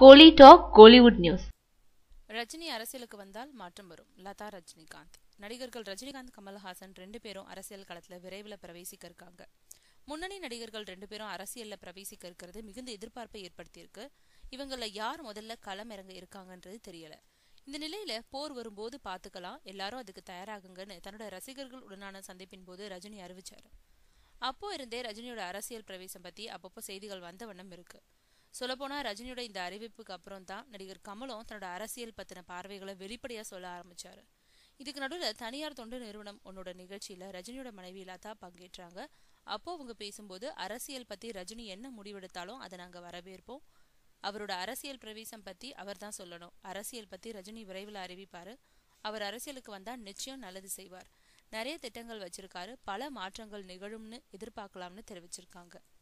கோலி talk Kollywood news Rajini அரசியலுக்கு வந்தால் மாற்றம் வரும் லதா ரஜினிகாந்த் நடிகர்கள் ரஜினிகாந்த் கமல்ஹாசன் ரெண்டு பேரும் அரசியல் களத்துல விரைவில் பிரவேசிக்க இருக்காங்க முன்னணி நடிகர்கள் ரெண்டு பேரும் அரசியல்ல பிரவேசிக்க இருக்கிறது மிகுந்த எதிர்பார்ப்பை ஏற்படுத்தியிருக்கு இவங்கள யார் முதல்ல களம் இறங்க இருக்காங்கன்றது தெரியல இந்த நிலையில போர் வரும்போது பாத்துக்கலாம் எல்லாரும் அதுக்கு தயாராகுங்கன்னு தன்னோட ரசிகர்கள் உடனான சந்திப்பின் போது ரஜினி அறிவிச்சாரு அப்போ இருந்தே ரஜினியோட அரசியல் பிரவேசம் பத்தி அப்பப்போ செய்திகள் வந்த வண்ணம் இருக்கு சொல்லப்போனா ரஜினியோட இந்த அறிவிப்புக்கு அப்புறம் தான் நடிகர் கமலும் தன்னோட அரசியல் பத்தின பார்வைகளை வெளிப்படையா சொல்ல ஆரம்பிச்சாரு இதுக்கு நடுவில் தனியார் தொண்டு நிறுவனம் உன்னோட நிகழ்ச்சியில ரஜினியோட மனைவி லதா பங்கேற்றாங்க அப்போ அவங்க பேசும்போது அரசியல் பத்தி ரஜினி என்ன முடிவெடுத்தாலும் அதை நாங்க வரவேற்போம் அவரோட அரசியல் பிரவேசம் பத்தி அவர் தான் சொல்லணும் அரசியல் பத்தி ரஜினி விரைவில் அறிவிப்பாரு அவர் அரசியலுக்கு வந்தா நிச்சயம் நல்லது செய்வார் நிறைய திட்டங்கள் வச்சிருக்காரு பல மாற்றங்கள் நிகழும்னு எதிர்பார்க்கலாம்னு தெரிவிச்சிருக்காங்க